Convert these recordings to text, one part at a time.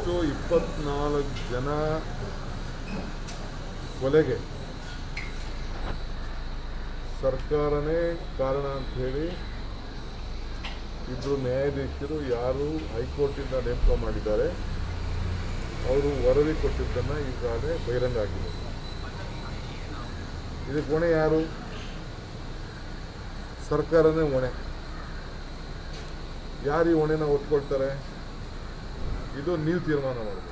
Almost ಇಪ್ಪತ್ನಾಲ್ಕು ಜನ ಕೊಲೆಗೆ ಸರ್ಕಾರನೇ ಕಾರಣ ಅಂತ ಹೇಳಿ ಇಬ್ಬರು ನ್ಯಾಯಾಧೀಶರು ಯಾರು ಹೈಕೋರ್ಟಿಂದ ನೇಮಕ ಮಾಡಿದ್ದಾರೆ ಅವರು ವರದಿ ಕೊಟ್ಟಿದ್ದನ್ನು ಈಗಾಗಲೇ ಬಹಿರಂಗ ಆಗಿದೆ ಇದಕ್ಕೆ ಹೊಣೆ ಯಾರು ಸರ್ಕಾರನೇ ಹೊಣೆ ಯಾರು ಈ ಹೊಣೆನ ಹೊತ್ಕೊಳ್ತಾರೆ ಇದು ನೀವು ತೀರ್ಮಾನ ಮಾಡಬೇಕು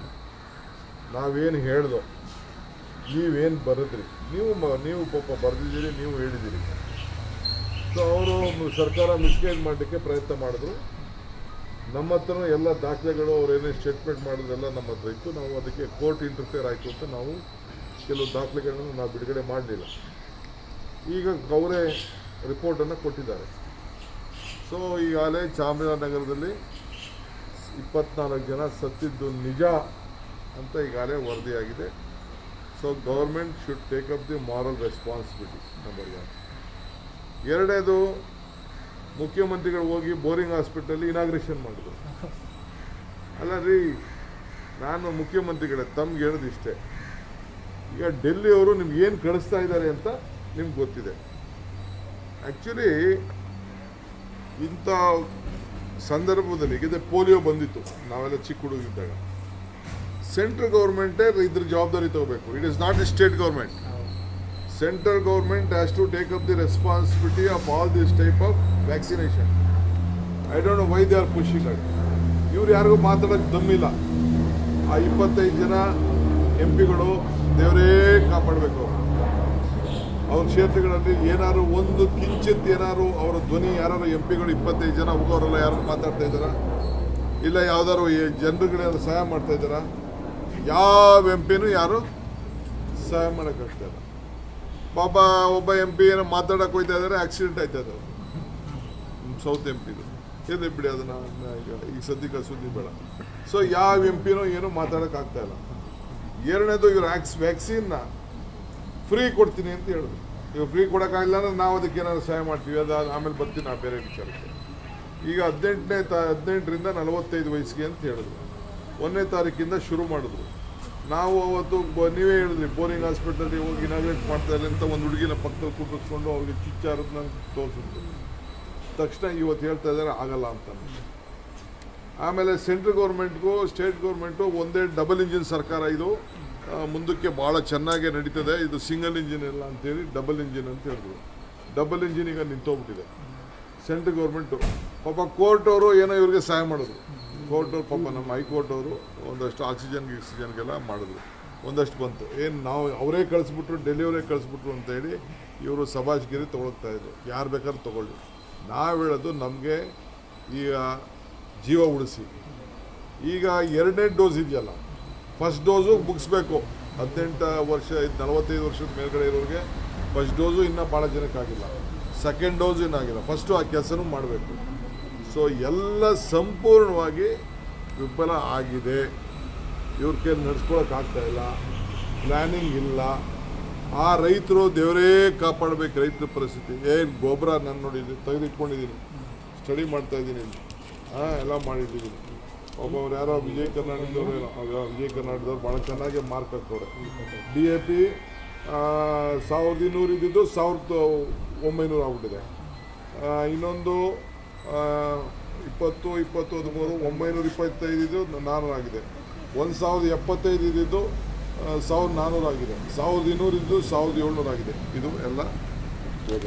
ನಾವೇನು ಹೇಳ್ದೋ ನೀವೇನು ಬರೆದ್ರಿ ನೀವು ಮ- ನೀವು ಪಾಪ ಬರೆದಿದ್ದೀರಿ ನೀವು ಹೇಳಿದ್ದೀರಿ ಸೊ ಅವರು ಸರ್ಕಾರ ಮಿಸ್ಗೈಡ್ ಮಾಡಲಿಕ್ಕೆ ಪ್ರಯತ್ನ ಮಾಡಿದ್ರು ನಮ್ಮ ಹತ್ರನೂ ಎಲ್ಲ ದಾಖಲೆಗಳು ಅವ್ರು ಏನೇನು ಸ್ಟೇಟ್ಮೆಂಟ್ ಮಾಡೋದೆಲ್ಲ ನಮ್ಮ ಹತ್ರ ಇತ್ತು ನಾವು ಅದಕ್ಕೆ ಕೋರ್ಟ್ ಇಂಟರ್ಫಿಯರ್ ಆಯಿತು ಅಂತ ನಾವು ಕೆಲವು ದಾಖಲೆಗಳನ್ನು ನಾವು ಬಿಡುಗಡೆ ಮಾಡಲಿಲ್ಲ ಈಗ ಅವರೇ ರಿಪೋರ್ಟನ್ನು ಕೊಟ್ಟಿದ್ದಾರೆ ಸೊ ಈಗಾಗಲೇ ಚಾಮರಾಜನಗರದಲ್ಲಿ ಇಪ್ಪತ್ನಾಲ್ಕು ಜನ ಸತ್ತಿದ್ದು ನಿಜ ಅಂತ ಈಗಾಗಲೇ ವರದಿಯಾಗಿದೆ so government should take up the moral responsibility number one ಎರಡನೇದು ಮುಖ್ಯಮಂತ್ರಿಗಳು ಹೋಗಿ ಬೋರಿಂಗ್ ಹಾಸ್ಪಿಟಲ್ ಇನಾಗ್ರೇಷನ್ ಮಾಡಿದ್ರು ಅಲ್ಲ ರೀ ನಾನು ಮುಖ್ಯಮಂತ್ರಿಗಳೇ ತಮ್ಗೆ ಹೇಳೋದು ಇಷ್ಟೇ ಈಗ ಡೆಲ್ಲಿಯವರು ನಿಮ್ಗೆ ಏನು ಕಳಿಸ್ತಾ ಇದ್ದಾರೆ ಅಂತ ನಿಮ್ಗೆ ಗೊತ್ತಿದೆ ಆ್ಯಕ್ಚುಲಿ ಇಂಥ ಸಂದರ್ಭದಲ್ಲಿ ಈಗ ಪೋಲಿಯೋ ಬಂದಿತ್ತು ನಾವೆಲ್ಲ ಚಿಕ್ಕ ಹುಡುಗಿದ್ದಾಗ ಸೆಂಟ್ರಲ್ ಗೌರ್ಮೆಂಟೇ ಇದ್ರ ಜವಾಬ್ದಾರಿ ತಗೋಬೇಕು it is not a state government central government has to take up the responsibility of all this type of vaccination I don't know why they are pushing it ಇವ್ರು ಯಾರಿಗೂ ಮಾತಾಡೋಕ್ಕೆ ದಮ್ಮಿಲ್ಲ ಆ ಇಪ್ಪತ್ತೈದು ಜನ ಎಂ ಪಿಗಳು ದೇವರೇ ಕಾಪಾಡಬೇಕು ಅವರು ಅವ್ರ ಕ್ಷೇತ್ರಗಳಲ್ಲಿ ಏನಾದ್ರು ಒಂದು ಕಿಂಚಿತ್ ಏನಾದ್ರು ಅವರ ಧ್ವನಿ ಯಾರು ಎಂ ಪಿಗಳು ಇಪ್ಪತ್ತೈದು ಜನ ಹೋಗೋರೆಲ್ಲ ಯಾರು ಮಾತಾಡ್ತಾ ಇದ್ದಾರಾ ಇಲ್ಲ ಯಾವ್ದಾದ್ರು ಜನರುಗಳೆಲ್ಲ ಸಹಾಯ ಮಾಡ್ತಾ ಇದ್ದಾರಾ ಯಾವ ಎಂ ಪಿನೂ ಯಾರು ಸಹಾಯ ಮಾಡೋಕ್ಕಾಗ್ತಾ ಇಲ್ಲ ಪಾಪ ಒಬ್ಬ ಎಂ ಪಿ ಏನೋ ಮಾತಾಡಕ್ಕೆ ಹೋಗ್ತಾ ಇದ್ದಾರೆ ಆಕ್ಸಿಡೆಂಟ್ ಆಯ್ತಾ ಇದ್ದಾರೆ ಸೌತ್ ಎಂ ಪಿದು ಎಲ್ಲಿ ಬಿಡಿ ಅದನ್ನ ಈಗ ಈಗ ಸದ್ಯಕ್ಕೆ ಸುದ್ದಿ ಬೇಡ ಸೊ ಯಾವ ಎಂ ಪಿನೂ ಏನೂ ಮಾತಾಡೋಕ್ಕಾಗ್ತಾ ಇಲ್ಲ ಎರಡನೇದು ಇವ್ರು ಆಕ್ಸ್ ವ್ಯಾಕ್ಸಿನ್ನ ಫ್ರೀ ಕೊಡ್ತೀನಿ ಅಂತ ಹೇಳಿದ್ರು ಈಗ ಫ್ರೀ ಕೊಡೋಕ್ಕಾಗಿಲ್ಲ ಅಂದ್ರೆ ನಾವು ಅದಕ್ಕೆ ಏನಾದ್ರು ಸಹಾಯ ಮಾಡ್ತೀವಿ ಅದು ಆಮೇಲೆ ಬರ್ತೀನಿ ಆ ಬೇರೆ ವಿಚಾರಕ್ಕೆ ಈಗ ಹದಿನೆಂಟನೇ ತಾ ಹದಿನೆಂಟರಿಂದ ನಲವತ್ತೈದು ವಯಸ್ಸಿಗೆ ಅಂತ ಹೇಳಿದ್ರು ಒಂದನೇ ತಾರೀಕಿಂದ ಶುರು ಮಾಡಿದ್ರು ನಾವು ಅವತ್ತು ಬ- ನೀವೇ ಹೇಳಿದ್ರಿ ಬೋರಿಂಗ್ ಹಾಸ್ಪಿಟಲ್ಗೆ ಹೋಗಿ ಇನಾಗ್ರೇಟ್ ಮಾಡ್ತಾ ಇಲ್ಲ ಅಂತ ಒಂದು ಹುಡುಗಿನ ಪಕ್ಕದಲ್ಲಿ ಕೂರಿಸ್ಕೊಂಡು ಅವ್ರಿಗೆ ಚುಚ್ಚಾರದನ್ನ ತೋರಿಸಿದ್ರು ತಕ್ಷಣ ಇವತ್ತು ಹೇಳ್ತಾ ಇದ್ದಾರೆ ಆಗಲ್ಲ ಅಂತ ಆಮೇಲೆ ಸೆಂಟ್ರಲ್ ಗೌರ್ಮೆಂಟ್ಗೂ ಸ್ಟೇಟ್ ಗೌರ್ಮೆಂಟು ಒಂದೇ ಡಬಲ್ ಇಂಜಿನ್ ಸರ್ಕಾರ ಇದು ಆ, ಮುಂದಕ್ಕೆ ಭಾಳ ಚೆನ್ನಾಗೇ ನಡೀತದೆ ಇದು ಸಿಂಗಲ್ ಇಂಜಿನ್ ಇಲ್ಲ ಅಂತೇಳಿ ಡಬಲ್ ಇಂಜಿನ್ ಅಂತ ಹೇಳಿದ್ರು ಡಬಲ್ ಇಂಜಿನ್ ಈಗ ನಿಂತೋಗ್ಬಿಟ್ಟಿದೆ ಸೆಂಟ್ರಲ್ ಗೌರ್ಮೆಂಟು ಪಾಪ ಕೋರ್ಟ್ ಅವರು ಏನೋ ಇವ್ರಿಗೆ ಸಹಾಯ ಮಾಡಿದ್ರು ಕೋರ್ಟ್ ಅವ್ರು ಪಾಪ ನಮ್ಮ ಹೈಕೋರ್ಟ್ ಅವರು ಒಂದಷ್ಟು ಆಕ್ಸಿಜನ್ ಗಿಕ್ಸಿಜನ್ಗೆಲ್ಲ ಮಾಡಿದ್ರು ಒಂದಷ್ಟು ಬಂತು ಏನು ನಾವು ಅವರೇ ಕಳಿಸ್ಬಿಟ್ರು ಡೆಲಿವರೇ ಕಳಿಸ್ಬಿಟ್ರು ಅಂತೇಳಿ ಇವರು ಸಭಾಷ್ಗಿರಿ ತೊಗೊಳ್ತಾ ಇದ್ರು ಯಾರು ಬೇಕಾದ್ರೂ ತೊಗೊಳ್ಳಿ ನಾವು ಹೇಳೋದು ನಮಗೆ ಈಗ ಜೀವ ಉಳಿಸಿ ಈಗ ಎರಡನೇ ಡೋಸ್ ಇದೆಯಲ್ಲ ಫಸ್ಟ್ ಡೋಸು ಮುಗಿಸ್ಬೇಕು ಹದಿನೆಂಟು ವರ್ಷ ಇದು ನಲವತ್ತೈದು ವರ್ಷದ ಮೇಲ್ಗಡೆ ಇರೋರಿಗೆ ಫಸ್ಟ್ ಡೋಸು ಇನ್ನೂ ಭಾಳ ಜನಕ್ಕಾಗಿಲ್ಲ ಸೆಕೆಂಡ್ ಡೋಸ್ ಆಗಿಲ್ಲ ಫಸ್ಟು ಆ ಕೆಲಸನೂ ಮಾಡಬೇಕು ಸೊ ಎಲ್ಲ ಸಂಪೂರ್ಣವಾಗಿ ವಿಫಲ ಆಗಿದೆ ಇವ್ರ ಕೈ ನಡ್ಸ್ಕೊಳಕ್ಕಾಗ್ತಾ ಇಲ್ಲ ಪ್ಲ್ಯಾನಿಂಗ್ ಇಲ್ಲ ಆ ರೈತರು ದೇವರೇ ಕಾಪಾಡಬೇಕು ರೈತರ ಪರಿಸ್ಥಿತಿ ಏನು ಗೊಬ್ಬರ ನಾನು ನೋಡಿ ತೆಗೆದಿಟ್ಕೊಂಡಿದ್ದೀನಿ ಸ್ಟಡಿ ಮಾಡ್ತಾ ಇದ್ದೀನಿ ಹಾಂ ಎಲ್ಲ ಮಾಡಿದ್ದೀನಿ ಒಬ್ಬೊಬ್ರು ಯಾರೋ ವಿಜಯ್ ಕರ್ನಾಟಕದವ್ರು ಏನೋ ಅವ್ರು ವಿಜಯ್ ಕರ್ನಾಟಕದವ್ರು ಭಾಳ ಚೆನ್ನಾಗಿ ಮಾರ್ಕ್ ಹಾಕೋರೆ ಡಿ ಎ ಪಿ ಸಾವಿರದ ಇನ್ನೂರು ಇದ್ದಿದ್ದು ಸಾವಿರದ ಒಂಬೈನೂರು ಆಗ್ಬಿಟ್ಟಿದೆ ಆ, ಇನ್ನೊಂದು ಆ, ಇಪ್ಪತ್ತು ಇಪ್ಪತ್ತು ಹದಿಮೂರು ಒಂಬೈನೂರ ಇಪ್ಪತ್ತೈದು ಇದ್ದು ನಾನ್ನೂರು ಆಗಿದೆ ಒಂದು ಸಾವಿರದ ಎಪ್ಪತ್ತೈದು ಇದ್ದಿದ್ದು ಆ, ಸಾವಿರದ ನಾನ್ನೂರು ಆಗಿದೆ ಸಾವಿರದ ಇನ್ನೂರು ಇದ್ದು ಸಾವಿರದ ಏಳ್ನೂರು ಆಗಿದೆ ಇದು ಎಲ್ಲ ಯೋಗ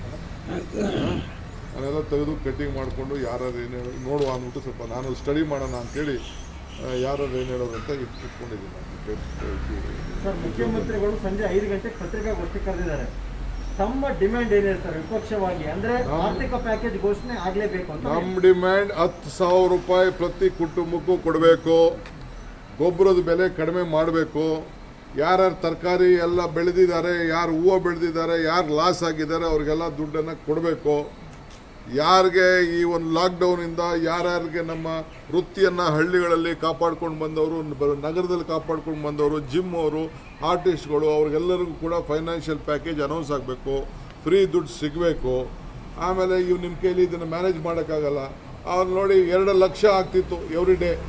ನಾನೆಲ್ಲ ತೆಗೆದು ಕಟ್ಟಿಂಗ್ ಮಾಡಿಕೊಂಡು ಯಾರು ಏನು ಹೇಳೋ ನೋಡುವ ಅಂದ್ಬಿಟ್ಟು ಸ್ವಲ್ಪ ನಾನು ಸ್ಟಡಿ ಮಾಡೋಣ ಅಂತೇಳಿ ಯಾರು ಏನು ಹೇಳೋದು ಅಂತ ಇಟ್- ಇಟ್ಕೊಂಡಿದ್ದೀನಿ ನಾನು. ಸರ್ ಮುಖ್ಯಮಂತ್ರಿಗಳು ಸಂಜೆ ಐದು ಗಂಟೆಗೆ ಪತ್ರಿಕಾಗೋಷ್ಠಿ ಕರೆದಿದ್ದಾರೆ ತಮ್ಮ ಡಿಮ್ಯಾಂಡ್ ಏನಿದೆ ಸರ್ ವಿಪಕ್ಷವಾಗಿ ಅಂದ್ರೆ ನಮ್ಮ- ಆರ್ಥಿಕ ಪ್ಯಾಕೇಜ್ ಘೋಷಣೆ ಆಗ್ಲೇಬೇಕು ಅಂತ ನಮ್ಮ ಡಿಮ್ಯಾಂಡ್ ಹತ್ತು ಸಾವಿರ ರೂಪಾಯಿ ಪ್ರತಿ ಕುಟುಂಬಕ್ಕೂ ಕೊಡಬೇಕು ಗೊಬ್ಬರದ ಬೆಲೆ ಕಡಿಮೆ ಮಾಡಬೇಕು ಯಾರ್ಯಾರು ತರಕಾರಿ ಎಲ್ಲ ಬೆಳೆದಿದ್ದಾರೆ ಯಾರು ಹೂವು ಬೆಳೆದಿದ್ದಾರೆ ಯಾರು ಲಾಸ್ ಆಗಿದ್ದಾರೆ ಅವ್ರಿಗೆಲ್ಲ ದುಡ್ಡನ್ನು ಕೊಡಬೇಕು ಯಾರಿಗೆ ಈ ಒಂದು ಲಾಕ್ಡೌನಿಂದ ಯಾರ್ಯಾರಿಗೆ ನಮ್ಮ ವೃತ್ತಿಯನ್ನು ಹಳ್ಳಿಗಳಲ್ಲಿ ಕಾಪಾಡ್ಕೊಂಡು ಬಂದವರು ಬ- ನಗರದಲ್ಲಿ ಕಾಪಾಡ್ಕೊಂಡು ಬಂದವರು ಜಿಮ್ ಅವರು ಆರ್ಟಿಸ್ಟ್ಗಳು ಅವ್ರಿಗೆಲ್ಲರಿಗೂ ಕೂಡ ಫೈನಾನ್ಷಿಯಲ್ ಪ್ಯಾಕೇಜ್ ಅನೌನ್ಸ್ ಆಗಬೇಕು ಫ್ರೀ ದುಡ್ಡು ಸಿಗಬೇಕು ಆಮೇಲೆ ಇವು ನಿಮ್ಮ ಕೈಲಿ ಇದನ್ನು ಮ್ಯಾನೇಜ್ ಮಾಡೋಕ್ಕಾಗಲ್ಲ ಅವ್ರು ನೋಡಿ ಎರಡು ಲಕ್ಷ ಆಗ್ತಿತ್ತು ಎವ್ರಿ ಡೇ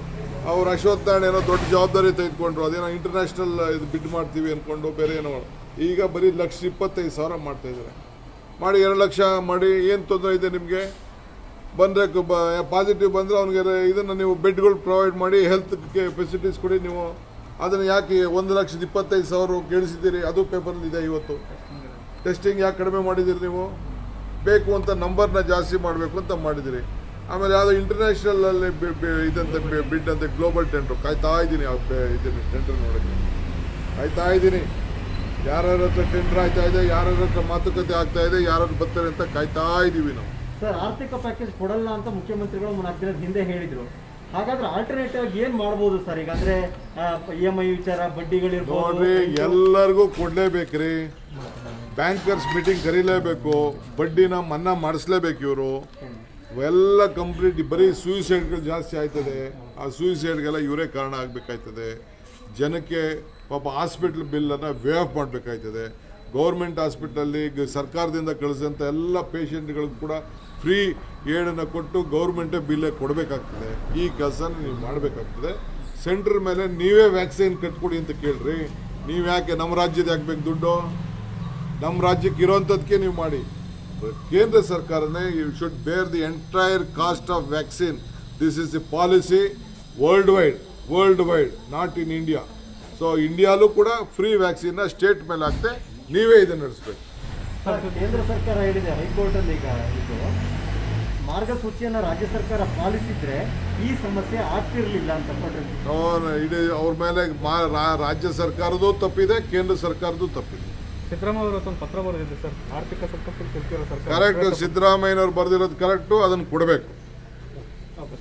ಅವ್ರು ಅಶ್ವತ್ಥ ನಾರಾಯಣ ಏನೋ ದೊಡ್ಡ ಜವಾಬ್ದಾರಿ ತೆಗೆದುಕೊಂಡ್ರು ಅದೇನೋ ಇಂಟರ್ನ್ಯಾಷನಲ್ ಇದು ಬಿಡ್ ಮಾಡ್ತೀವಿ ಅಂದ್ಕೊಂಡು ಬೇರೆ ಏನೋ ಈಗ ಬರೀ ಲಕ್ಷ ಇಪ್ಪತ್ತೈದು ಸಾವಿರ ಮಾಡ್ತಾ ಇದ್ದಾರೆ ಮಾಡಿ ಎರಡು ಲಕ್ಷ ಮಾಡಿ ಏನು ತೊಂದರೆ ಇದೆ ನಿಮಗೆ ಬಂದರೆ ಪಾಸಿಟಿವ್ ಬಂದರೆ ಅವ್ನಿಗೆ ಇದನ್ನು ನೀವು ಬೆಡ್ಗಳು ಪ್ರೊವೈಡ್ ಮಾಡಿ ಹೆಲ್ತ್ಗೆ ಫೆಸಿಲಿಟೀಸ್ ಕೊಡಿ ನೀವು ಅದನ್ನು ಯಾಕೆ ಒಂದು ಲಕ್ಷದ ಇಪ್ಪತ್ತೈದು ಸಾವಿರ ಕೇಳಿಸಿದ್ದೀರಿ ಅದು ಪೇಪರಲ್ಲಿ ಇದೆ ಇವತ್ತು ಟೆಸ್ಟಿಂಗ್ ಯಾಕೆ ಕಡಿಮೆ ಮಾಡಿದ್ದೀರಿ ನೀವು ಬೇಕು ಅಂತ ನಂಬರ್ನ ಜಾಸ್ತಿ ಮಾಡಬೇಕು ಅಂತ ಮಾಡಿದ್ದೀರಿ ಆಮೇಲೆ ಯಾವುದೋ ಇಂಟರ್ನ್ಯಾಷನಲ್ ಅಲ್ಲಿ ಬಿ- ಬಿ- ಇದಂತೆ ಬಿ- ಬಿಡ್ ಅಂತ ಗ್ಲೋಬಲ್ ಟೆಂಡ್ರು ಕಾಯ್ತಾ ಇದ್ದೀನಿ ಆ ಬೆ- ಇದನ್ನು ಟೆಂಡರ್ ನೋಡೋಕ್ಕೆ ಕಾಯ್ತಾ ಇದ್ದೀನಿ ಯಾರ್ಯಾರ ಹತ್ರ ಟೆಂಡರ್ ಆಯ್ತಾ ಇದೆ ಯಾರ್ಯಾರ ಹತ್ರ ಮಾತುಕತೆ ಆಗ್ತಾ ಇದೆ ಯಾರು ಬರ್ತಾರೆ ಅಂತ ಕಾಯ್ತಾ ಇದ್ದೀವಿ ನಾವು ಸರ್ ಆರ್ಥಿಕ ಪ್ಯಾಕೇಜ್ ಕೊಡಲ್ಲ ಅಂತ ಮುಖ್ಯಮಂತ್ರಿಗಳು ನಾಲ್ಕು ದಿನದ ಹಿಂದೆ ಹೇಳಿದ್ರು ಹಾಗಾದ್ರೆ ಆಲ್ಟರ್ನೇಟಿವ್ ಆಗಿ ಏನ್ ಮಾಡ್ಬೋದು ಸರ್ ಈಗ ಅಂದ್ರೆ ಇ ಎಂ ಐ ವಿಚಾರ ಬಡ್ಡಿಗಳಿರ್ಬೋದು ನೋಡ್ರಿ ಎಲ್ಲರಿಗೂ ಕೊಡ್ಲೇಬೇಕ್ರಿ ಬ್ಯಾಂಕರ್ಸ್ ಮೀಟಿಂಗ್ ಕರೀಲೇಬೇಕು ಬಡ್ಡಿನ ಮನ್ನಾ ಮಾಡಿಸ್ಲೇಬೇಕು ಇವರು ಎಲ್ಲ ಕಂಪ್ಲೀಟ್ ಬರೀ ಸೂಯಿಸೈಡ್ಗಳು ಜಾಸ್ತಿ ಆಯ್ತದೆ ಆ ಸೂಯಿಸೈಡ್ಗೆಲ್ಲ ಇವರೇ ಕಾರಣ ಆಗಬೇಕಾಯ್ತದೆ ಜನಕ್ಕೆ ಪಾಪ ಹಾಸ್ಪಿಟ್ಲ್ ಬಿಲ್ಲನ್ನು ವೇ ಆಫ್ ಮಾಡಬೇಕಾಯ್ತದೆ ಗೌರ್ಮೆಂಟ್ ಹಾಸ್ಪಿಟ್ಲಲ್ಲಿ ಗ- ಸರ್ಕಾರದಿಂದ ಕಳಿಸಿದಂಥ ಎಲ್ಲ ಪೇಷಂಟ್ಗಳಿಗೂ ಕೂಡ ಫ್ರೀ ಏಡನ್ನು ಕೊಟ್ಟು ಗೌರ್ಮೆಂಟೇ ಬಿಲ್ಲೇ ಕೊಡಬೇಕಾಗ್ತದೆ ಈ ಕೆಲಸನ ನೀವು ಮಾಡಬೇಕಾಗ್ತದೆ ಸೆಂಟ್ರ್ ಮೇಲೆ ನೀವೇ ವ್ಯಾಕ್ಸಿನ್ ಕಟ್ಕೊಡಿ ಅಂತ ಕೇಳ್ರಿ ನೀವು ಯಾಕೆ ನಮ್ಮ ರಾಜ್ಯದ ಯಾಕೆ ದುಡ್ಡು ನಮ್ಮ ರಾಜ್ಯಕ್ಕೆ ಇರೋಂಥದ್ದಕ್ಕೆ ನೀವು ಮಾಡಿ ಕೇಂದ್ರ ಸರ್ಕಾರನೇ you should bear the entire cost of vaccine this is the policy worldwide worldwide not in India so ಇಂಡಿಯಾಲೂ ಕೂಡ ಫ್ರೀ ವ್ಯಾಕ್ಸಿನ್ನ ಸ್ಟೇಟ್ ಮೇಲೆ ಹಾಕ್ತೆ ನೀವೇ ಇದನ್ನು ನಡೆಸ್ಬೇಕು ಸರ್, ಕೇಂದ್ರ ಸರ್ಕಾರ ಹೇಳಿದೆ ಹೈಕೋರ್ಟ್ ಅಲ್ಲಿ ಈಗ ಇದು ಮಾರ್ಗಸೂಚಿಯನ್ನ ರಾಜ್ಯ ಸರ್ಕಾರ ಪಾಲಿಸಿದ್ರೆ ಈ ಸಮಸ್ಯೆ ಆಗ್ತಿರ್ಲಿಲ್ಲ ಅಂತ ಕೊಟ್ರೆ ಅವ್ರ ಇಡೀ ಅವ್ರ ಮೇಲೆ ಮಾ- ರಾ- ರಾಜ್ಯ ಸರ್ಕಾರದ್ದು ತಪ್ಪಿದೆ ಕೇಂದ್ರ ಸರ್ಕಾರದ್ದು ತಪ್ಪಿದೆ ಸಿದ್ದರಾಮಯ್ಯ ಅವರು ಒಂದು ಪತ್ರ ಬರೆದಿದೆ ಸರ್ ಆರ್ಥಿಕ ಸಂಕಷ್ಟದಲ್ಲಿ ಸಿಲುಕಿರೋ ಸರ್ಕಾರ ಕರೆಕ್ಟ್ ಸಿದ್ದರಾಮಯ್ಯನವ್ರು ಬರೆದಿರೋದು ಕರೆಕ್ಟು ಅದನ್ನು ಕೊಡಬೇಕು ಓಕೆ.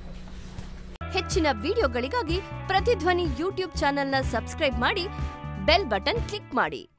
ಹೆಚ್ಚಿನ ವಿಡಿಯೋಗಳಿಗಾಗಿ ಪ್ರತಿಧ್ವನಿ ಯೂಟ್ಯೂಬ್ ಚಾನೆಲ್ನ ಸಬ್ಸ್ಕ್ರೈಬ್ ಮಾಡಿ ಬೆಲ್ ಬಟನ್ ಕ್ಲಿಕ್ ಮಾಡಿ